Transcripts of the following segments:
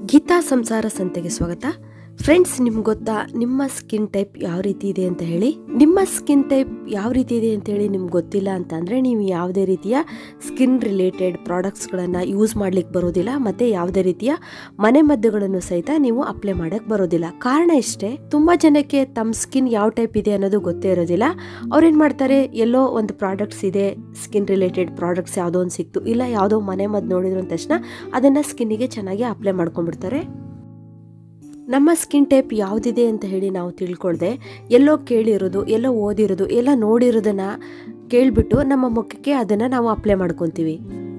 ಗೀತಾ ಸಂಸಾರ ಸಂತೆಗೆ ಸ್ವಾಗತ ಫ್ರೆಂಡ್ಸ್ ನಿಮ್ಗೆ ಗೊತ್ತಾ ನಿಮ್ಮ ಸ್ಕಿನ್ ಟೈಪ್ ಯಾವ ರೀತಿ ಇದೆ ಅಂತ ಹೇಳಿ ನಿಮ್ಮ ಸ್ಕಿನ್ ಟೈಪ್ ಯಾವ ರೀತಿ ಇದೆ ಅಂತ ಹೇಳಿ ನಿಮ್ಗೆ ಗೊತ್ತಿಲ್ಲ ಅಂತ ಅಂದರೆ ನೀವು ಯಾವುದೇ ರೀತಿಯ ಸ್ಕಿನ್ ರಿಲೇಟೆಡ್ ಪ್ರಾಡಕ್ಟ್ಸ್ಗಳನ್ನು ಯೂಸ್ ಮಾಡ್ಲಿಕ್ಕೆ ಬರೋದಿಲ್ಲ ಮತ್ತು ಯಾವುದೇ ರೀತಿಯ ಮನೆ ಮದ್ದುಗಳನ್ನು ಸಹಿತ ನೀವು ಅಪ್ಲೈ ಮಾಡೋಕ್ಕೆ ಬರೋದಿಲ್ಲ ಕಾರಣ ಇಷ್ಟೇ ತುಂಬ ಜನಕ್ಕೆ ತಮ್ಮ ಸ್ಕಿನ್ ಯಾವ ಟೈಪ್ ಇದೆ ಅನ್ನೋದು ಗೊತ್ತೇ ಇರೋದಿಲ್ಲ ಅವ್ರೇನು ಮಾಡ್ತಾರೆ ಎಲ್ಲೋ ಒಂದು ಪ್ರಾಡಕ್ಟ್ಸ್ ಇದೆ ಸ್ಕಿನ್ ರಿಲೇಟೆಡ್ ಪ್ರಾಡಕ್ಟ್ಸ್ ಯಾವುದೋ ಒಂದು ಸಿಕ್ತು ಇಲ್ಲ ಯಾವುದೋ ಮನೆ ಮದ್ದು ನೋಡಿದ್ರು ಅಂದ ತಕ್ಷಣ ಅದನ್ನು ಸ್ಕಿನ್ನಿಗೆ ಚೆನ್ನಾಗಿ ಅಪ್ಲೈ ಮಾಡ್ಕೊಂಡ್ಬಿಡ್ತಾರೆ ನಮ್ಮ ಸ್ಕಿನ್ ಟೈಪ್ ಯಾವುದಿದೆ ಅಂತ ಹೇಳಿ ನಾವು ತಿಳ್ಕೊಳ್ದೆ ಎಲ್ಲೋ ಕೇಳಿರೋದು ಎಲ್ಲೋ ಓದಿರೋದು ಎಲ್ಲ ನೋಡಿರೋದನ್ನ ಕೇಳಿಬಿಟ್ಟು ನಮ್ಮ ಮುಖಕ್ಕೆ ಅದನ್ನು ನಾವು ಅಪ್ಲೈ ಮಾಡ್ಕೊತೀವಿ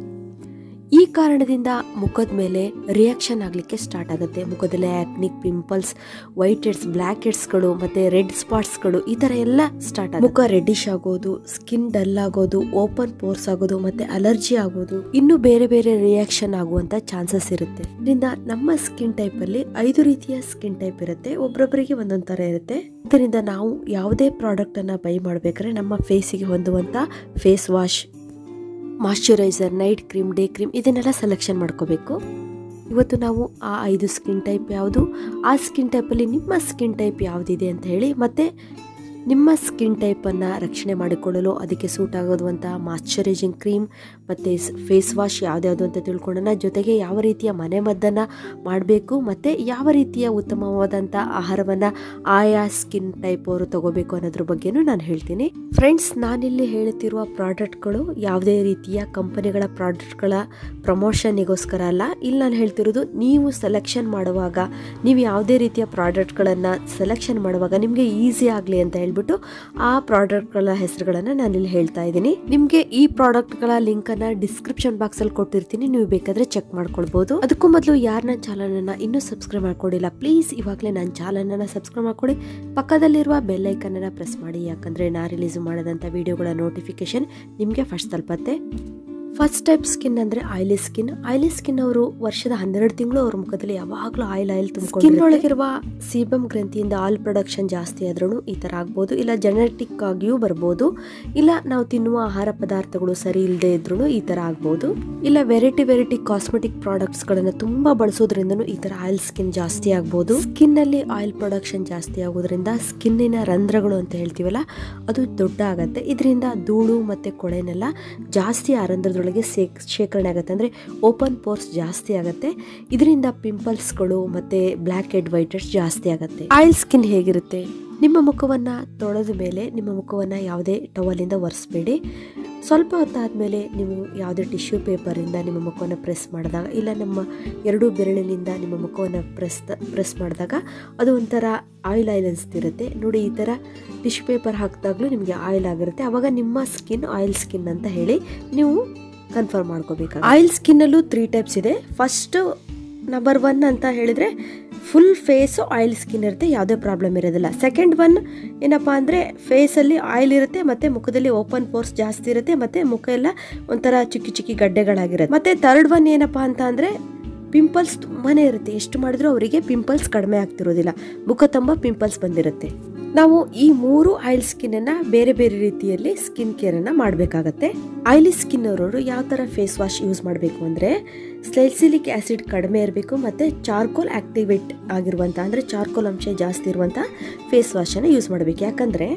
ಈ ಕಾರಣದಿಂದ ಮುಖದ ಮೇಲೆ ರಿಯಾಕ್ಷನ್ ಆಗಲಿಕ್ಕೆ ಸ್ಟಾರ್ಟ್ ಆಗುತ್ತೆ ಮುಖದಲ್ಲಿ ಆ್ಯಕ್ನಿಕ್ ಪಿಂಪಲ್ಸ್ ವೈಟ್ ಹೆಡ್ಸ್ ಬ್ಲ್ಯಾಕ್ ಹೆಡ್ಸ್ಗಳು ಮತ್ತು ರೆಡ್ ಸ್ಪಾಟ್ಸ್ಗಳು ಈ ಥರ ಎಲ್ಲ ಸ್ಟಾರ್ಟ್ ಆಗುತ್ತೆ ಮುಖ ರೆಡ್ಡಿಶ್ ಆಗೋದು ಸ್ಕಿನ್ ಡಲ್ ಆಗೋದು ಓಪನ್ ಪೋರ್ಸ್ ಆಗೋದು ಮತ್ತು ಅಲರ್ಜಿ ಆಗೋದು ಇನ್ನು ಬೇರೆ ಬೇರೆ ರಿಯಾಕ್ಷನ್ ಆಗುವಂಥ ಚಾನ್ಸಸ್ ಇರುತ್ತೆ ಇದರಿಂದ ನಮ್ಮ ಸ್ಕಿನ್ ಟೈಪಲ್ಲಿ ಐದು ರೀತಿಯ ಸ್ಕಿನ್ ಟೈಪ್ ಇರುತ್ತೆ ಒಬ್ಬೊಬ್ಬರಿಗೆ ಒಂದೊಂದು ಥರ ಇರುತ್ತೆ ಇದರಿಂದ ನಾವು ಯಾವುದೇ ಪ್ರಾಡಕ್ಟನ್ನು ಬೈ ಮಾಡಬೇಕಾದ್ರೆ ನಮ್ಮ ಫೇಸಿಗೆ ಹೊಂದುವಂಥ face wash moisturiser night cream day cream ಇದನ್ನೆಲ್ಲ ಸೆಲೆಕ್ಷನ್ ಮಾಡ್ಕೋಬೇಕು ಇವತ್ತು ನಾವು ಆ ಐದು ಸ್ಕಿನ್ ಟೈಪ್ ಯಾವುದು ಆ ಸ್ಕಿನ್ ಟೈಪಲ್ಲಿ ನಿಮ್ಮ ಸ್ಕಿನ್ ಟೈಪ್ ಯಾವುದಿದೆ ಅಂತ ಹೇಳಿ ಮತ್ತು ನಿಮ್ಮ ಸ್ಕಿನ್ ಟೈಪನ್ನು ರಕ್ಷಣೆ ಮಾಡಿಕೊಳ್ಳಲು ಅದಕ್ಕೆ ಸೂಟ್ ಆಗೋದುವಂಥ ಮಾಯ್ಶ್ಚರೈಸಿಂಗ್ ಕ್ರೀಮ್ ಮತ್ತು ಫೇಸ್ ವಾಶ್ ಯಾವ್ದ್ಯಾವುದು ಅಂತ ತಿಳ್ಕೊಳ್ಳೋಣ ಜೊತೆಗೆ ಯಾವ ರೀತಿಯ ಮನೆ ಮದ್ದನ್ನು ಮಾಡಬೇಕು ಮತ್ತು ಯಾವ ರೀತಿಯ ಉತ್ತಮವಾದಂಥ ಆಹಾರವನ್ನು ಆಯಾ ಸ್ಕಿನ್ ಟೈಪ್ ಅವರು ತಗೋಬೇಕು ಅನ್ನೋದ್ರ ಬಗ್ಗೆನೂ ನಾನು ಹೇಳ್ತೀನಿ ಫ್ರೆಂಡ್ಸ್ ನಾನಿಲ್ಲಿ ಹೇಳುತ್ತಿರುವ ಪ್ರಾಡಕ್ಟ್ಗಳು ಯಾವುದೇ ರೀತಿಯ ಕಂಪನಿಗಳ ಪ್ರಾಡಕ್ಟ್ಗಳ ಪ್ರಮೋಷನ್ನಿಗೋಸ್ಕರ ಅಲ್ಲ ಇಲ್ಲಿ ನಾನು ಹೇಳ್ತಿರೋದು ನೀವು ಸೆಲೆಕ್ಷನ್ ಮಾಡುವಾಗ ನೀವು ಯಾವುದೇ ರೀತಿಯ ಪ್ರಾಡಕ್ಟ್ಗಳನ್ನು ಸೆಲೆಕ್ಷನ್ ಮಾಡುವಾಗ ನಿಮಗೆ ಈಸಿ ಆಗಲಿ ಅಂತ ಹೇಳ್ಬಿಟ್ಟು ಆ ಪ್ರಾಡಕ್ಟ್ಗಳ ಹೆಸರುಗಳನ್ನು ನಾನಿಲ್ಲಿ ಹೇಳ್ತಾ ಇದ್ದೀನಿ ನಿಮಗೆ ಈ ಪ್ರಾಡಕ್ಟ್ಗಳ ಲಿಂಕನ್ನು ಡಿಸ್ಕ್ರಿಪ್ಷನ್ ಬಾಕ್ಸಲ್ಲಿ ಕೊಟ್ಟಿರ್ತೀನಿ ನೀವು ಬೇಕಾದರೆ ಚೆಕ್ ಮಾಡ್ಕೊಳ್ಬೋದು ಅದಕ್ಕೂ ಮೊದಲು ಯಾರು ನನ್ನ ಚಾನಲನ್ನು ಇನ್ನೂ ಸಬ್ಸ್ಕ್ರೈಬ್ ಮಾಡ್ಕೊಂಡಿಲ್ಲ ಪ್ಲೀಸ್ ಇವಾಗಲೇ ನನ್ನ ಚಾನಲನ್ನು ಸಬ್ಸ್ಕ್ರೈಬ್ ಮಾಡ್ಕೊಳ್ಳಿ ಪಕ್ಕದಲ್ಲಿರುವ ಬೆಲ್ಲೈಕನ್ನನ್ನು ಪ್ರೆಸ್ ಮಾಡಿ ಯಾಕಂದರೆ ನಾ ರಿಲೀಸ್ ಮಾಡಿದಂಥ ವಿಡಿಯೋಗಳ ನೋಟಿಫಿಕೇಶನ್ ನಿಮಗೆ ಫಸ್ಟ್ ತಲುಪತ್ತೆ ಫಸ್ಟ್ ಟೈಪ್ ಸ್ಕಿನ್ ಅಂದ್ರೆ ಆಯಿಲಿ ಸ್ಕಿನ್ ಆಯಿಲಿ ಸ್ಕಿನ್ ಅವರು ವರ್ಷದ ಹನ್ನೆರಡು ತಿಂಗಳು ಅವ್ರ ಮುಖದಲ್ಲಿ ಯಾವಾಗಲೂ ಆಯಿಲ್ ಆಯಿಲ್ ತುಂಬ ಸ್ಕಿನ್ ಒಳಗಿರುವ ಸೀಬಮ್ ಗ್ರಂಥಿಯಿಂದ ಆಯಿಲ್ ಪ್ರೊಡಕ್ಷನ್ ಜಾಸ್ತಿ ಆದ್ರೂ ಈ ಥರ ಆಗ್ಬೋದು ಇಲ್ಲ ಜೆನೆಟಿಕ್ ಆಗಿಯೂ ಬರ್ಬೋದು ಇಲ್ಲ ನಾವು ತಿನ್ನುವ ಆಹಾರ ಪದಾರ್ಥಗಳು ಸರಿ ಇಲ್ಲದೆ ಇದ್ರೂ ಈ ಥರ ಆಗ್ಬೋದು ಇಲ್ಲ ವೆರೈಟಿ ವೆರೈಟಿ ಕಾಸ್ಮೆಟಿಕ್ ಪ್ರಾಡಕ್ಟ್ಸ್ಗಳನ್ನು ತುಂಬ ಬಳಸೋದ್ರಿಂದನೂ ಈ ಥರ ಆಯಿಲ್ ಸ್ಕಿನ್ ಜಾಸ್ತಿ ಆಗ್ಬೋದು ಸ್ಕಿನ್ ಅಲ್ಲಿ ಆಯಿಲ್ ಪ್ರೊಡಕ್ಷನ್ ಜಾಸ್ತಿ ಆಗೋದ್ರಿಂದ ಸ್ಕಿನ್ನಿನ ರಂಧ್ರಗಳು ಅಂತ ಹೇಳ್ತೀವಲ್ಲ ಅದು ದೊಡ್ಡ ಆಗತ್ತೆ ಇದರಿಂದ ಧೂಳು ಮತ್ತೆ ಕೊಳೆನೆಲ್ಲ ಜಾಸ್ತಿ ಆ ರಂಧ್ರದೊಳಗೆ ಶೇಖರಣೆ ಆಗುತ್ತೆ ಅಂದರೆ ಓಪನ್ ಪೋರ್ಸ್ ಜಾಸ್ತಿ ಆಗುತ್ತೆ ಇದರಿಂದ ಪಿಂಪಲ್ಸ್ಗಳು ಮತ್ತು ಬ್ಲ್ಯಾಕ್ ಹೆಡ್ ವೈಟ್ ಹೆಡ್ಸ್ ಜಾಸ್ತಿ ಆಗುತ್ತೆ ಆಯಿಲ್ ಸ್ಕಿನ್ ಹೇಗಿರುತ್ತೆ ನಿಮ್ಮ ಮುಖವನ್ನು ತೊಳೆದ ಮೇಲೆ ನಿಮ್ಮ ಮುಖವನ್ನು ಯಾವುದೇ ಟವಲಿಂದ ಒರೆಸ್ಬೇಡಿ ಸ್ವಲ್ಪ ಹೊತ್ತಾದಮೇಲೆ ನೀವು ಯಾವುದೇ ಟಿಶ್ಯೂ ಪೇಪರಿಂದ ನಿಮ್ಮ ಮುಖವನ್ನು ಪ್ರೆಸ್ ಮಾಡಿದಾಗ ಇಲ್ಲ ನಮ್ಮ ಎರಡೂ ಬೆರಳಿನಿಂದ ನಿಮ್ಮ ಮುಖವನ್ನು ಪ್ರೆಸ್ ಪ್ರೆಸ್ ಮಾಡಿದಾಗ ಅದು ಒಂಥರ ಆಯಿಲ್ ಆಯಿಲ್ ಅನಿಸ್ತಿರುತ್ತೆ ನೋಡಿ ಈ ಥರ ಟಿಶ್ಯೂ ಪೇಪರ್ ಹಾಕಿದಾಗಲೂ ನಿಮಗೆ ಆಯಿಲ್ ಆಗಿರುತ್ತೆ ಆವಾಗ ನಿಮ್ಮ ಸ್ಕಿನ್ ಆಯಿಲ್ ಸ್ಕಿನ್ ಅಂತ ಹೇಳಿ ನೀವು ಕನ್ಫರ್ಮ್ ಮಾಡ್ಕೋಬೇಕು ಆಯಿಲ್ ಸ್ಕಿನ್ನಲ್ಲೂ ತ್ರೀ ಟೈಪ್ಸ್ ಇದೆ ಫಸ್ಟ್ ನಂಬರ್ ಒನ್ ಅಂತ ಹೇಳಿದರೆ ಫುಲ್ ಫೇಸು ಆಯಿಲ್ ಸ್ಕಿನ್ ಇರುತ್ತೆ ಯಾವುದೇ ಪ್ರಾಬ್ಲಮ್ ಇರೋದಿಲ್ಲ ಸೆಕೆಂಡ್ ಒನ್ ಏನಪ್ಪ ಅಂದರೆ ಫೇಸಲ್ಲಿ ಆಯಿಲ್ ಇರುತ್ತೆ ಮತ್ತು ಮುಖದಲ್ಲಿ ಓಪನ್ ಪೋರ್ಸ್ ಜಾಸ್ತಿ ಇರುತ್ತೆ ಮತ್ತು ಮುಖ ಎಲ್ಲ ಒಂಥರ ಚಿಕ್ಕಿ ಚಿಕ್ಕಿ ಗಡ್ಡೆಗಳಾಗಿರುತ್ತೆ ಮತ್ತು ಥರ್ಡ್ ಒನ್ ಏನಪ್ಪ ಅಂತ ಅಂದರೆ ಪಿಂಪಲ್ಸ್ ತುಂಬಾ ಇರುತ್ತೆ ಎಷ್ಟು ಮಾಡಿದ್ರೂ ಅವರಿಗೆ ಪಿಂಪಲ್ಸ್ ಕಡಿಮೆ ಆಗ್ತಿರೋದಿಲ್ಲ ಮುಖ ತುಂಬ ಪಿಂಪಲ್ಸ್ ಬಂದಿರುತ್ತೆ ನಾವು ಈ ಮೂರು ಆಯಿಲ್ ಸ್ಕಿನ್ನನ್ನು ಬೇರೆ ಬೇರೆ ರೀತಿಯಲ್ಲಿ ಸ್ಕಿನ್ ಕೇರನ್ನು ಮಾಡಬೇಕಾಗತ್ತೆ ಆಯಿಲಿ ಸ್ಕಿನ್ ಅವರವರು ಯಾವ ಥರ ಫೇಸ್ ವಾಶ್ ಯೂಸ್ ಮಾಡಬೇಕು ಅಂದರೆ ಸ್ಲೈಸಿಲಿಕ್ ಆ್ಯಸಿಡ್ ಕಡಿಮೆ ಇರಬೇಕು ಮತ್ತು ಚಾರ್ಕೋಲ್ ಆಕ್ಟಿವೇಟ್ ಆಗಿರುವಂಥ ಅಂದರೆ ಚಾರ್ಕೋಲ್ ಅಂಶ ಜಾಸ್ತಿ ಇರುವಂಥ ಫೇಸ್ ವಾಶನ್ನು ಯೂಸ್ ಮಾಡಬೇಕು ಯಾಕಂದರೆ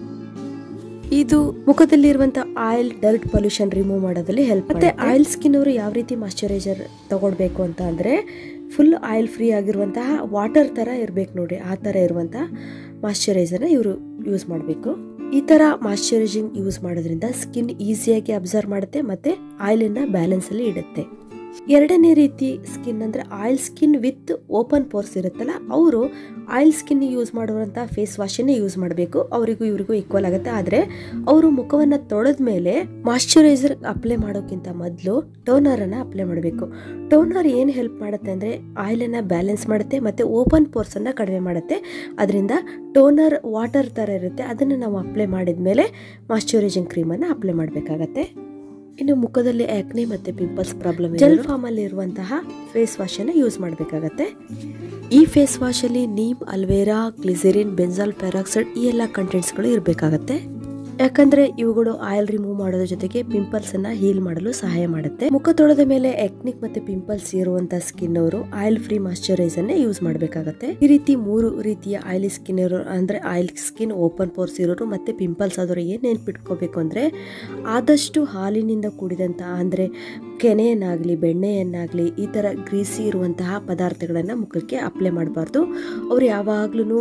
ಇದು ಮುಖದಲ್ಲಿರುವಂಥ ಆಯಿಲ್ ಡರ್ಟ್ ಪೊಲ್ಯೂಷನ್ ರಿಮೂವ್ ಮಾಡೋದ್ರಲ್ಲಿ ಹೆಲ್ಪ್ ಮತ್ತೆ ಆಯಿಲ್ ಸ್ಕಿನ್ ಅವರು ಯಾವ ರೀತಿ ಮಾಯ್ಶ್ಚರೈಸರ್ ತಗೊಳ್ಬೇಕು ಅಂತ ಅಂದರೆ ಫುಲ್ ಆಯಿಲ್ ಫ್ರೀ ಆಗಿರುವಂತಹ ವಾಟರ್ ಥರ ಇರಬೇಕು ನೋಡಿ ಆ ಥರ ಇರುವಂಥ ಮಾಯ್ಶ್ಚರೈಸರ್ನ ಇವರು ಯೂಸ್ ಮಾಡಬೇಕು ಈ ಥರ ಮಾಯ್ಶ್ಚರೈಸಿಂಗ್ ಯೂಸ್ ಮಾಡೋದ್ರಿಂದ ಸ್ಕಿನ್ ಈಸಿಯಾಗಿ ಅಬ್ಸರ್ವ್ ಮಾಡುತ್ತೆ ಮತ್ತು ಆಯಿಲನ್ನು ಬ್ಯಾಲೆನ್ಸಲ್ಲಿ ಇಡುತ್ತೆ ಎರಡನೇ ರೀತಿ ಸ್ಕಿನ್ ಅಂದರೆ oil skin with open pores ಇರುತ್ತಲ್ಲ ಅವರು ಆಯಿಲ್ ಸ್ಕಿನ್ ಯೂಸ್ ಮಾಡುವಂಥ ಫೇಸ್ ವಾಶನ್ನೇ ಯೂಸ್ ಮಾಡಬೇಕು ಅವರಿಗೂ ಇವರಿಗೂ ಈಕ್ವಲ್ ಆಗುತ್ತೆ ಆದರೆ ಅವರು ಮುಖವನ್ನು ತೊಳೆದ ಮೇಲೆ ಮಾಯ್ಶ್ಚರೈಸರ್ ಅಪ್ಲೈ ಮಾಡೋಕ್ಕಿಂತ ಮೊದಲು ಟೋನರನ್ನು ಅಪ್ಲೈ ಮಾಡಬೇಕು ಟೋನರ್ ಏನು ಹೆಲ್ಪ್ ಮಾಡುತ್ತೆ ಅಂದರೆ ಆಯಿಲನ್ನು ಬ್ಯಾಲೆನ್ಸ್ ಮಾಡುತ್ತೆ ಮತ್ತು ಓಪನ್ ಪೋರ್ಸನ್ನು ಕಡಿಮೆ ಮಾಡುತ್ತೆ ಅದರಿಂದ ಟೋನರ್ ವಾಟರ್ ಥರ ಇರುತ್ತೆ ಅದನ್ನು ನಾವು ಅಪ್ಲೈ ಮಾಡಿದ ಮೇಲೆ ಮಾಯ್ಶ್ಚರೈಸಿಂಗ್ ಕ್ರೀಮನ್ನು ಅಪ್ಲೈ ಮಾಡಬೇಕಾಗತ್ತೆ ಇನ್ನು ಮುಖದಲ್ಲಿ ಆಕ್ನೆ ಮತ್ತು ಪಿಂಪಲ್ಸ್ ಪ್ರಾಬ್ಲಮ್ ಜೆಲ್ ಫಾರ್ಮಲ್ಲಿ ಇರುವಂತಹ ಫೇಸ್ ವಾಶನ್ನು ಯೂಸ್ ಮಾಡಬೇಕಾಗತ್ತೆ ಈ ಫೇಸ್ ವಾಶಲ್ಲಿ neem aloe vera glycerin benzoyl peroxide ಈ ಎಲ್ಲ ಕಂಟೆಂಟ್ಸ್ಗಳು ಇರಬೇಕಾಗತ್ತೆ ಯಾಕಂದ್ರೆ ಇವುಗಳು ಆಯಿಲ್ ರಿಮೂವ್ ಮಾಡೋದ್ರ ಜೊತೆಗೆ ಪಿಂಪಲ್ಸ್ ಅನ್ನ ಹೀಲ್ ಮಾಡಲು ಸಹಾಯ ಮಾಡುತ್ತೆ ಮುಖ ತೊಳೆದ ಮೇಲೆ ಎಕ್ನಿಕ್ ಮತ್ತೆ ಪಿಂಪಲ್ಸ್ ಇರುವಂತ ಸ್ಕಿನ್ ಅವರು ಆಯಿಲ್ ಫ್ರೀ ಮಾಯಶ್ಚರೈಸ್ ಅನ್ನೇ ಯೂಸ್ ಮಾಡಬೇಕಾಗತ್ತೆ ಈ ರೀತಿ ಮೂರು ರೀತಿಯ ಆಯಿಲಿ ಸ್ಕಿನ್ ಇರೋರು ಅಂದ್ರೆ ಆಯಿಲ್ ಸ್ಕಿನ್ ಓಪನ್ ಪೋರ್ಸ್ ಇರೋರು ಮತ್ತೆ ಪಿಂಪಲ್ಸ್ ಆದವರು ಏನ್ ನೆನ್ಪಿಟ್ಕೋಬೇಕು ಅಂದ್ರೆ ಆದಷ್ಟು ಹಾಲಿನಿಂದ ಕೂಡಿದಂತ ಅಂದ್ರೆ ಕೆನೆಯನ್ನಾಗಲಿ ಬೆಣ್ಣೆಯನ್ನಾಗಲಿ ಈ ಥರ ಗ್ರೀಸಿ ಇರುವಂತಹ ಪದಾರ್ಥಗಳನ್ನು ಮುಖಕ್ಕೆ ಅಪ್ಲೈ ಮಾಡಬಾರ್ದು ಅವ್ರು ಯಾವಾಗ್ಲೂ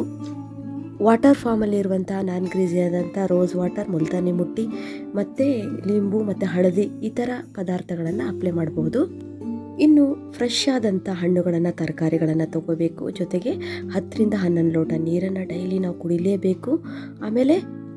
ವಾಟರ್ ಫಾರ್ಮಲ್ಲಿ ಇರುವಂತಹ ನಾನ್ ಗ್ರೀಸಿ ಆದಂಥ ರೋಸ್ ವಾಟರ್ ಮುಲ್ತಾನಿ ಮುಟ್ಟಿ ಮತ್ತು ಲಿಂಬು ಮತ್ತು ಹಳದಿ ಈ ಥರ ಪದಾರ್ಥಗಳನ್ನು ಅಪ್ಲೈ ಮಾಡಬಹುದು ಇನ್ನು ಫ್ರೆಶ್ ಆದಂಥ ಹಣ್ಣುಗಳನ್ನು ತರಕಾರಿಗಳನ್ನು ತಗೋಬೇಕು ಜೊತೆಗೆ ಹತ್ತರಿಂದ ಹನ್ನೊಂದು ಲೋಟ ನೀರನ್ನು ಡೈಲಿ ನಾವು ಕುಡಿಲೇಬೇಕು ಆಮೇಲೆ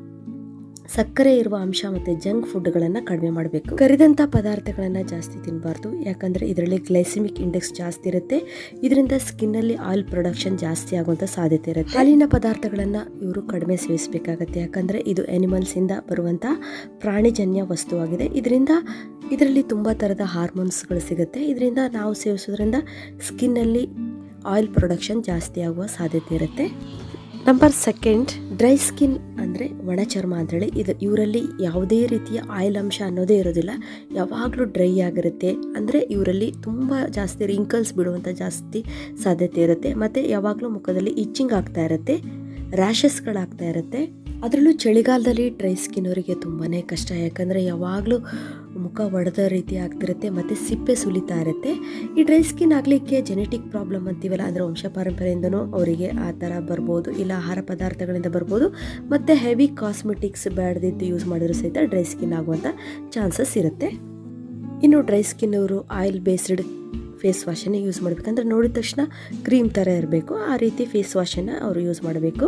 ಸಕ್ಕರೆ ಇರುವ ಅಂಶ ಮತ್ತು ಜಂಕ್ ಫುಡ್ಗಳನ್ನು ಕಡಿಮೆ ಮಾಡಬೇಕು ಕರಿದಂಥ ಪದಾರ್ಥಗಳನ್ನು ಜಾಸ್ತಿ ತಿನ್ನಬಾರ್ದು ಯಾಕಂದರೆ ಇದರಲ್ಲಿ ಗ್ಲೈಸಿಮಿಕ್ ಇಂಡೆಕ್ಸ್ ಜಾಸ್ತಿ ಇರುತ್ತೆ ಇದರಿಂದ ಸ್ಕಿನ್ನಲ್ಲಿ ಆಯಿಲ್ ಪ್ರೊಡಕ್ಷನ್ ಜಾಸ್ತಿ ಆಗುವಂಥ ಸಾಧ್ಯತೆ ಇರುತ್ತೆ ಹಾಲಿನ ಪದಾರ್ಥಗಳನ್ನು ಇವರು ಕಡಿಮೆ ಸೇವಿಸಬೇಕಾಗತ್ತೆ ಯಾಕಂದರೆ ಇದು ಅನಿಮಲ್ಸಿಂದ ಬರುವಂಥ ಪ್ರಾಣಿಜನ್ಯ ವಸ್ತುವಾಗಿದೆ ಇದರಿಂದ ಇದರಲ್ಲಿ ತುಂಬ ಥರದ ಹಾರ್ಮೋನ್ಸ್ಗಳು ಸಿಗುತ್ತೆ ಇದರಿಂದ ನಾವು ಸೇವಿಸೋದ್ರಿಂದ ಸ್ಕಿನ್ನಲ್ಲಿ ಆಯಿಲ್ ಪ್ರೊಡಕ್ಷನ್ ಜಾಸ್ತಿ ಆಗುವ ಸಾಧ್ಯತೆ ಇರುತ್ತೆ ನಂಬರ್ ಸೆಕೆಂಡ್ ಡ್ರೈ ಸ್ಕಿನ್ ಅಂದರೆ ಒಣ ಚರ್ಮ ಅಂತೇಳಿ ಇದು ಇವರಲ್ಲಿ ಯಾವುದೇ ರೀತಿಯ ಆಯಿಲ್ ಅಂಶ ಅನ್ನೋದೇ ಇರೋದಿಲ್ಲ ಯಾವಾಗಲೂ ಡ್ರೈ ಆಗಿರುತ್ತೆ ಅಂದರೆ ಇವರಲ್ಲಿ ತುಂಬ ಜಾಸ್ತಿ ರಿಂಕಲ್ಸ್ ಬಿಡುವಂಥ ಜಾಸ್ತಿ ಸಾಧ್ಯತೆ ಇರುತ್ತೆ ಮತ್ತು ಯಾವಾಗಲೂ ಮುಖದಲ್ಲಿ ಇಚ್ಚಿಂಗ್ ಆಗ್ತಾ ಇರುತ್ತೆ ರ್ಯಾಷಸ್ಗಳಾಗ್ತಾ ಇರುತ್ತೆ ಅದರಲ್ಲೂ ಚಳಿಗಾಲದಲ್ಲಿ ಡ್ರೈ ಸ್ಕಿನ್ ಅವರಿಗೆ ತುಂಬಾ ಕಷ್ಟ ಯಾಕಂದರೆ ಯಾವಾಗಲೂ ಮುಖ ಒಡೆದ ರೀತಿ ಆಗ್ತಿರುತ್ತೆ ಮತ್ತು ಸಿಪ್ಪೆ ಸುಲಿತಾ ಇರುತ್ತೆ ಈ ಡ್ರೈ ಸ್ಕಿನ್ ಆಗಲಿಕ್ಕೆ ಜೆನೆಟಿಕ್ ಪ್ರಾಬ್ಲಮ್ ಅಂತೀವಲ್ಲ ಅಂದರೆ ವಂಶ ಪಾರಂಪರೆಯಿಂದನೂ ಅವರಿಗೆ ಆ ಥರ ಬರ್ಬೋದು ಇಲ್ಲ ಆಹಾರ ಪದಾರ್ಥಗಳಿಂದ ಬರ್ಬೋದು ಮತ್ತು ಹೆವಿ ಕಾಸ್ಮೆಟಿಕ್ಸ್ ಬ್ಯಾಡ್ದಿದ್ದು ಯೂಸ್ ಮಾಡಿದ್ರು ಸಹಿತ ಡ್ರೈ ಸ್ಕಿನ್ ಆಗುವಂಥ ಚಾನ್ಸಸ್ ಇರುತ್ತೆ ಇನ್ನು ಡ್ರೈ ಸ್ಕಿನ್ ಅವರು ಆಯಿಲ್ ಬೇಸ್ಡ್ ಫೇಸ್ ವಾಶನ್ನೇ ಯೂಸ್ ಮಾಡಬೇಕಂದ್ರೆ ನೋಡಿದ ತಕ್ಷಣ ಕ್ರೀಮ್ ಥರ ಇರಬೇಕು ಆ ರೀತಿ ಫೇಸ್ ವಾಶನ್ನು ಅವರು ಯೂಸ್ ಮಾಡಬೇಕು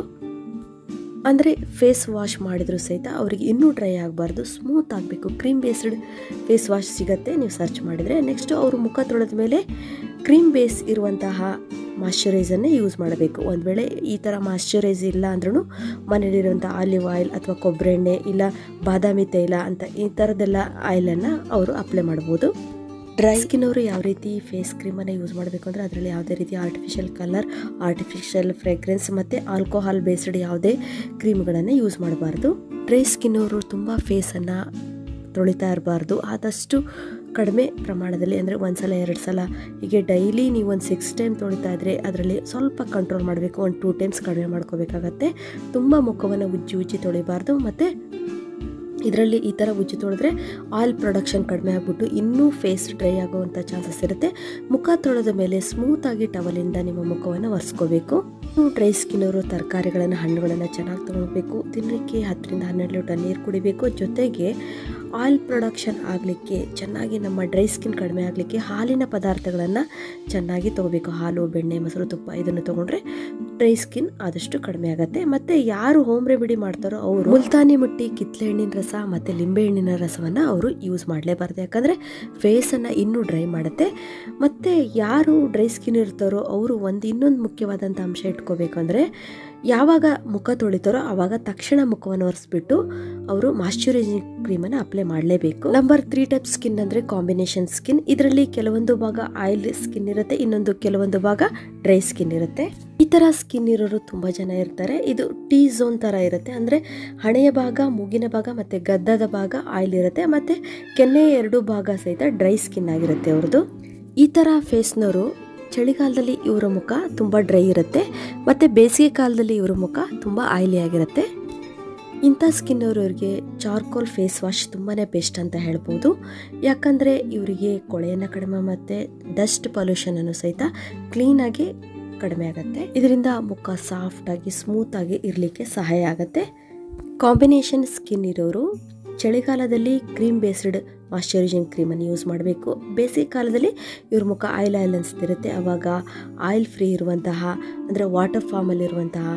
ಅಂದರೆ ಫೇಸ್ ವಾಶ್ ಮಾಡಿದರೂ ಸಹಿತ ಅವರಿಗೆ ಇನ್ನೂ ಡ್ರೈ ಆಗಬಾರ್ದು ಸ್ಮೂತ್ ಆಗಬೇಕು ಕ್ರೀಮ್ ಬೇಸ್ಡ್ ಫೇಸ್ ವಾಶ್ ಸಿಗುತ್ತೆ ನೀವು ಸರ್ಚ್ ಮಾಡಿದರೆ ನೆಕ್ಸ್ಟು ಅವರು ಮುಖ ತೊಳೆದ ಮೇಲೆ ಕ್ರೀಮ್ ಬೇಸ್ ಇರುವಂತಹ ಮಾಯ್ಶ್ಚರೈಸನ್ನೇ ಯೂಸ್ ಮಾಡಬೇಕು ಒಂದು ವೇಳೆ ಈ ಥರ ಮಾಯ್ಶ್ಚರೈಸ್ ಇಲ್ಲ ಅಂದ್ರೂ ಮನೇಲಿರುವಂಥ ಆಲಿವ್ ಆಯಿಲ್ ಅಥವಾ ಕೊಬ್ಬರಿ ಎಣ್ಣೆ ಇಲ್ಲ ಬಾದಾಮಿ ತೈಲ ಅಂತ ಈ ಥರದ್ದೆಲ್ಲ ಆಯಿಲನ್ನು ಅವರು ಅಪ್ಲೈ ಮಾಡ್ಬೋದು ಡ್ರೈ ಸ್ಕಿನ್ ಅವರು ಯಾವ ರೀತಿ ಫೇಸ್ ಕ್ರೀಮನ್ನು ಯೂಸ್ ಮಾಡಬೇಕು ಅಂದರೆ ಅದರಲ್ಲಿ ಯಾವುದೇ ರೀತಿ ಆರ್ಟಿಫಿಷಿಯಲ್ ಕಲರ್ ಆರ್ಟಿಫಿಷಿಯಲ್ ಫ್ರೇಗ್ರೆನ್ಸ್ ಮತ್ತು ಆಲ್ಕೋಹಾಲ್ ಬೇಸ್ಡ್ ಯಾವುದೇ ಕ್ರೀಮ್ಗಳನ್ನು ಯೂಸ್ ಮಾಡಬಾರ್ದು ಡ್ರೈ ಸ್ಕಿನ್ ಅವರು ತುಂಬ ಫೇಸನ್ನು ತೊಳಿತಾ ಇರಬಾರ್ದು ಆದಷ್ಟು ಕಡಿಮೆ ಪ್ರಮಾಣದಲ್ಲಿ ಅಂದರೆ ಒಂದು ಸಲ ಎರಡು ಸಲ ಹೀಗೆ ಡೈಲಿ ನೀವು ಒಂದು ಸಿಕ್ಸ್ ಟೈಮ್ ತೊಳಿತಾ ಇದ್ದರೆ ಅದರಲ್ಲಿ ಸ್ವಲ್ಪ ಕಂಟ್ರೋಲ್ ಮಾಡಬೇಕು ಒಂದು ಟೂ ಟೈಮ್ಸ್ ಕಡಿಮೆ ಮಾಡ್ಕೋಬೇಕಾಗತ್ತೆ ತುಂಬ ಮುಖವನ್ನು ಉಜ್ಜಿ ಉಜ್ಜಿ ತೊಳಿಬಾರ್ದು ಮತ್ತು ಇದರಲ್ಲಿ ಈ ಥರ ಉಜ್ಜಿ ತೊಳೆದ್ರೆ ಆಯಿಲ್ ಪ್ರೊಡಕ್ಷನ್ ಕಡಿಮೆ ಆಗಿಬಿಟ್ಟು ಇನ್ನೂ ಫೇಸ್ ಡ್ರೈ ಆಗುವಂಥ ಚಾನ್ಸಸ್ ಇರುತ್ತೆ ಮುಖ ತೊಳೆದ ಮೇಲೆ ಸ್ಮೂತಾಗಿ ಟವಲಿಂದ ನಿಮ್ಮ ಮುಖವನ್ನು ಒರೆಸ್ಕೋಬೇಕು ನೀವು ಡ್ರೈ ಸ್ಕಿನ್ ಅವರು ತರಕಾರಿಗಳನ್ನು ಹಣ್ಣುಗಳನ್ನು ಚೆನ್ನಾಗಿ ತೊಗೊಳ್ಬೇಕು ದಿನಕ್ಕೆ ಹತ್ತರಿಂದ ಹನ್ನೆರಡು ಲೀಟರ್ ನೀರು ಕುಡಿಬೇಕು ಜೊತೆಗೆ ಆಯಿಲ್ ಪ್ರೊಡಕ್ಷನ್ ಆಗಲಿಕ್ಕೆ ಚೆನ್ನಾಗಿ ನಮ್ಮ ಡ್ರೈ ಸ್ಕಿನ್ ಕಡಿಮೆ ಆಗಲಿಕ್ಕೆ ಹಾಲಿನ ಪದಾರ್ಥಗಳನ್ನು ಚೆನ್ನಾಗಿ ತೊಗೋಬೇಕು ಹಾಲು ಬೆಣ್ಣೆ ಮೊಸರು ತುಪ್ಪ ಇದನ್ನು ತೊಗೊಂಡ್ರೆ ಡ್ರೈ ಸ್ಕಿನ್ ಆದಷ್ಟು ಕಡಿಮೆ ಆಗುತ್ತೆ ಮತ್ತು ಯಾರು ಹೋಮ್ ರೆಮಿಡಿ ಮಾಡ್ತಾರೋ ಅವರು ಮುಲ್ತಾನಿ ಮುಟ್ಟಿ ಕಿತ್ಲೆ ಹಣ್ಣಿನ ರಸ ಮತ್ತು ಲಿಂಬೆ ಹಣ್ಣಿನ ರಸವನ್ನು ಅವರು ಯೂಸ್ ಮಾಡಲೇಬಾರ್ದು ಯಾಕಂದರೆ ಫೇಸನ್ನು ಇನ್ನೂ ಡ್ರೈ ಮಾಡುತ್ತೆ ಮತ್ತು ಯಾರು ಡ್ರೈ ಸ್ಕಿನ್ ಇರ್ತಾರೋ ಅವರು ಒಂದು ಇನ್ನೊಂದು ಮುಖ್ಯವಾದಂಥ ಅಂಶ ಇಟ್ಕೋಬೇಕು ಅಂದರೆ ಯಾವಾಗ ಮುಖ ತೊಳಿತಾರೋ ಆವಾಗ ತಕ್ಷಣ ಮುಖವನ್ನು ಒರೆಸ್ಬಿಟ್ಟು ಅವರು ಮಾಯ್ಶ್ಚರೈಸಿಂಗ್ ಕ್ರೀಮನ್ನು ಅಪ್ಲೈ ಮಾಡಲೇಬೇಕು ನಂಬರ್ ತ್ರೀ ಟೈಪ್ ಸ್ಕಿನ್ ಅಂದರೆ ಕಾಂಬಿನೇಷನ್ ಸ್ಕಿನ್ ಇದರಲ್ಲಿ ಕೆಲವೊಂದು ಭಾಗ ಆಯಿಲ್ ಸ್ಕಿನ್ ಇರುತ್ತೆ ಇನ್ನೊಂದು ಕೆಲವೊಂದು ಭಾಗ ಡ್ರೈ ಸ್ಕಿನ್ ಇರುತ್ತೆ ಈ ಥರ ಸ್ಕಿನ್ ಇರೋರು ತುಂಬ ಜನ ಇರ್ತಾರೆ ಇದು ಟೀ ಝೋನ್ ಥರ ಇರುತ್ತೆ ಅಂದರೆ ಹಣೆಯ ಭಾಗ ಮೂಗಿನ ಭಾಗ ಮತ್ತು ಗದ್ದದ ಭಾಗ ಆಯಿಲ್ ಇರುತ್ತೆ ಮತ್ತು ಕೆನ್ನೆಯ ಎರಡು ಭಾಗ ಸಹಿತ ಡ್ರೈ ಸ್ಕಿನ್ ಆಗಿರುತ್ತೆ ಅವ್ರದ್ದು ಈ ಥರ ಫೇಸ್ನವರು ಚಳಿಗಾಲದಲ್ಲಿ ಇವರ ಮುಖ ತುಂಬ ಡ್ರೈ ಇರುತ್ತೆ ಮತ್ತು ಬೇಸಿಗೆ ಕಾಲದಲ್ಲಿ ಇವರ ಮುಖ ತುಂಬ ಆಯಿಲಿ ಆಗಿರುತ್ತೆ ಇಂಥ ಸ್ಕಿನ್ ಅವರವ್ರಿಗೆ ಚಾರ್ಕೋಲ್ ಫೇಸ್ ವಾಶ್ ತುಂಬಾ ಬೆಸ್ಟ್ ಅಂತ ಹೇಳ್ಬೋದು ಯಾಕಂದರೆ ಇವರಿಗೆ ಕೊಳೆಯನ್ನು ಕಡಿಮೆ ಮತ್ತು ಡಸ್ಟ್ ಪೊಲ್ಯೂಷನನ್ನು ಸಹಿತ ಕ್ಲೀನಾಗಿ ಕಡಿಮೆ ಆಗುತ್ತೆ ಇದರಿಂದ ಮುಖ ಸಾಫ್ಟಾಗಿ ಸ್ಮೂತಾಗಿ ಇರಲಿಕ್ಕೆ ಸಹಾಯ ಆಗುತ್ತೆ ಕಾಂಬಿನೇಷನ್ ಸ್ಕಿನ್ ಇರೋರು ಚಳಿಗಾಲದಲ್ಲಿ ಕ್ರೀಮ್ ಬೇಸ್ಡ್ ಮಾಯ್ಶ್ಚರೈಸಿಂಗ್ ಕ್ರೀಮನ್ನು ಯೂಸ್ ಮಾಡಬೇಕು ಬೇಸಿಗೆ ಕಾಲದಲ್ಲಿ ಇವ್ರ ಮುಖ ಆಯಿಲ್ ಆಯಿಲ್ ಅನಿಸ್ತಿರುತ್ತೆ ಆವಾಗ ಆಯಿಲ್ ಫ್ರೀ ಇರುವಂತಹ ಅಂದರೆ ವಾಟರ್ ಫಾರ್ಮಲ್ಲಿರುವಂತಹ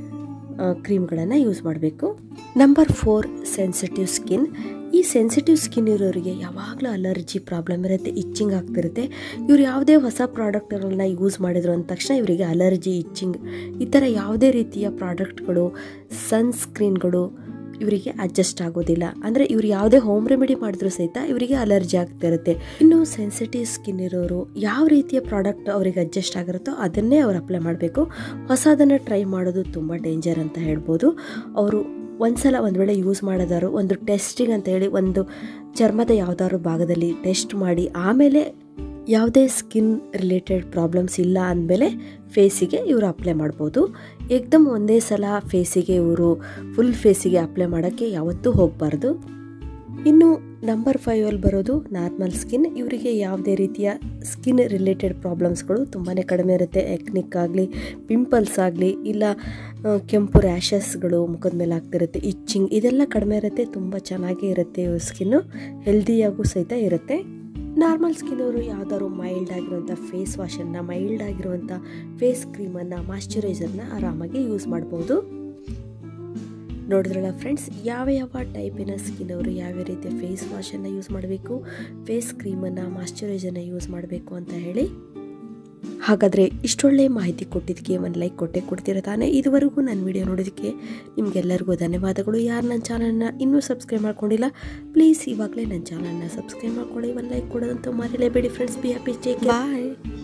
ಕ್ರೀಮ್ಗಳನ್ನು ಯೂಸ್ ಮಾಡಬೇಕು ನಂಬರ್ ಫೋರ್ ಸೆನ್ಸಿಟಿವ್ ಸ್ಕಿನ್ ಈ ಸೆನ್ಸಿಟಿವ್ ಸ್ಕಿನ್ ಇರೋರಿಗೆ ಯಾವಾಗಲೂ ಅಲರ್ಜಿ ಪ್ರಾಬ್ಲಮ್ ಇರುತ್ತೆ ಇಚ್ಚಿಂಗ್ ಆಗ್ತಿರುತ್ತೆ ಇವ್ರು ಯಾವುದೇ ಹೊಸ ಪ್ರಾಡಕ್ಟ್ಗಳನ್ನ ಯೂಸ್ ಮಾಡಿದ್ರು ಅಂದ ತಕ್ಷಣ ಇವರಿಗೆ ಅಲರ್ಜಿ ಇಚ್ಚಿಂಗ್ ಈ ಥರ ಯಾವುದೇ ರೀತಿಯ ಪ್ರಾಡಕ್ಟ್ಗಳು ಸನ್ಸ್ಕ್ರೀನ್ಗಳು ಇವರಿಗೆ ಅಡ್ಜಸ್ಟ್ ಆಗೋದಿಲ್ಲ ಅಂದರೆ ಇವ್ರು ಯಾವುದೇ ಹೋಮ್ ರೆಮಿಡಿ ಮಾಡಿದ್ರು ಸಹಿತ ಇವರಿಗೆ ಅಲರ್ಜಿ ಆಗ್ತಿರುತ್ತೆ ಇನ್ನು ಸೆನ್ಸಿಟಿವ್ ಸ್ಕಿನ್ ಇರೋರು ಯಾವ ರೀತಿಯ ಪ್ರಾಡಕ್ಟ್ ಅವರಿಗೆ ಅಡ್ಜಸ್ಟ್ ಆಗಿರುತ್ತೋ ಅದನ್ನೇ ಅವ್ರು ಅಪ್ಲೈ ಮಾಡಬೇಕು ಹೊಸದನ್ನು ಟ್ರೈ ಮಾಡೋದು ತುಂಬ ಡೇಂಜರ್ ಅಂತ ಹೇಳ್ಬೋದು ಅವರು ಒಂದ್ಸಲ ಒಂದು ವೇಳೆ ಯೂಸ್ ಮಾಡೋದಾದ್ರು ಒಂದು ಟೆಸ್ಟಿಂಗ್ ಅಂತ ಹೇಳಿ ಒಂದು ಚರ್ಮದ ಯಾವುದಾದ್ರು ಭಾಗದಲ್ಲಿ ಟೆಸ್ಟ್ ಮಾಡಿ ಆಮೇಲೆ ಯಾವುದೇ ಸ್ಕಿನ್ ರಿಲೇಟೆಡ್ ಪ್ರಾಬ್ಲಮ್ಸ್ ಇಲ್ಲ ಅಂದಮೇಲೆ ಫೇಸಿಗೆ ಇವರು ಅಪ್ಲೈ ಮಾಡ್ಬೋದು ಏಕ್ದಮ್ ಒಂದೇ ಸಲ ಫೇಸಿಗೆ ಇವರು ಫುಲ್ ಫೇಸಿಗೆ ಅಪ್ಲೈ ಮಾಡೋಕ್ಕೆ ಯಾವತ್ತೂ ಹೋಗಬಾರ್ದು ಇನ್ನು ನಂಬರ್ ಫೈವಲ್ಲಿ ಬರೋದು ನಾರ್ಮಲ್ ಸ್ಕಿನ್ ಇವರಿಗೆ ಯಾವುದೇ ರೀತಿಯ ಸ್ಕಿನ್ ರಿಲೇಟೆಡ್ ಪ್ರಾಬ್ಲಮ್ಸ್ಗಳು ತುಂಬಾ ಕಡಿಮೆ ಇರುತ್ತೆ ಎಕ್ನಿಕ್ ಆಗಲಿ ಪಿಂಪಲ್ಸ್ ಆಗಲಿ ಇಲ್ಲ ಆ, ಕೆಂಪು ರ್ಯಾಷಸ್ಗಳು ಮುಖದ ಮೇಲೆ ಆಗ್ತಿರುತ್ತೆ ಇಚ್ಚಿಂಗ್ ಇದೆಲ್ಲ ಕಡಿಮೆ ಇರುತ್ತೆ ತುಂಬ ಚೆನ್ನಾಗೇ ಇರುತ್ತೆ ಇವ್ರ ಸ್ಕಿನ್ನು ಹೆಲ್ದಿಯಾಗೂ ಸಹಿತ ಇರುತ್ತೆ ನಾರ್ಮಲ್ ಸ್ಕಿನ್ ಅವರು ಯಾವ್ದಾದ್ರು ಮೈಲ್ಡ್ ಆಗಿರುವಂಥ ಫೇಸ್ ವಾಶನ್ನು ಮೈಲ್ಡ್ ಆಗಿರುವಂಥ ಫೇಸ್ ಕ್ರೀಮನ್ನು ಮಾಯ್ಶ್ಚರೈಸರ್ನ ಆರಾಮಾಗಿ ಯೂಸ್ ಮಾಡ್ಬೋದು ನೋಡಿದ್ರಲ್ಲ ಫ್ರೆಂಡ್ಸ್ ಯಾವ ಯಾವ ಟೈಪಿನ ಸ್ಕಿನ್ ಅವರು ಯಾವ ರೀತಿಯ ಫೇಸ್ ವಾಶನ್ನು ಯೂಸ್ ಮಾಡಬೇಕು ಫೇಸ್ ಕ್ರೀಮನ್ನು ಮಾಯ್ಶ್ಚರೈಸರ್ನ ಯೂಸ್ ಮಾಡಬೇಕು ಅಂತ ಹೇಳಿ ಹಾಗಾದರೆ ಇಷ್ಟೊಳ್ಳೆ ಮಾಹಿತಿ ಕೊಟ್ಟಿದ್ದಕ್ಕೆ ಒಂದು ಲೈಕ್ ಕೊಟ್ಟೆ ಕೊಡ್ತೀರ ತಾನೇ ಇದುವರೆಗೂ ನನ್ನ ವಿಡಿಯೋ ನೋಡೋದಕ್ಕೆ ನಿಮಗೆಲ್ಲರಿಗೂ ಧನ್ಯವಾದಗಳು ಯಾರು ನನ್ನ ಚಾನಲ್ನ ಇನ್ನೂ ಸಬ್ಸ್ಕ್ರೈಬ್ ಮಾಡ್ಕೊಂಡಿಲ್ಲ ಪ್ಲೀಸ್ ಇವಾಗಲೇ ನನ್ನ ಚಾನಲ್ನ ಸಬ್ಸ್ಕ್ರೈಬ್ ಮಾಡ್ಕೊಳ್ಳಿ ಒಂದು ಲೈಕ್ ಕೊಡೋದಂತೂ ಮರೆಯಲೇಬೇಡಿ friends be happy take bye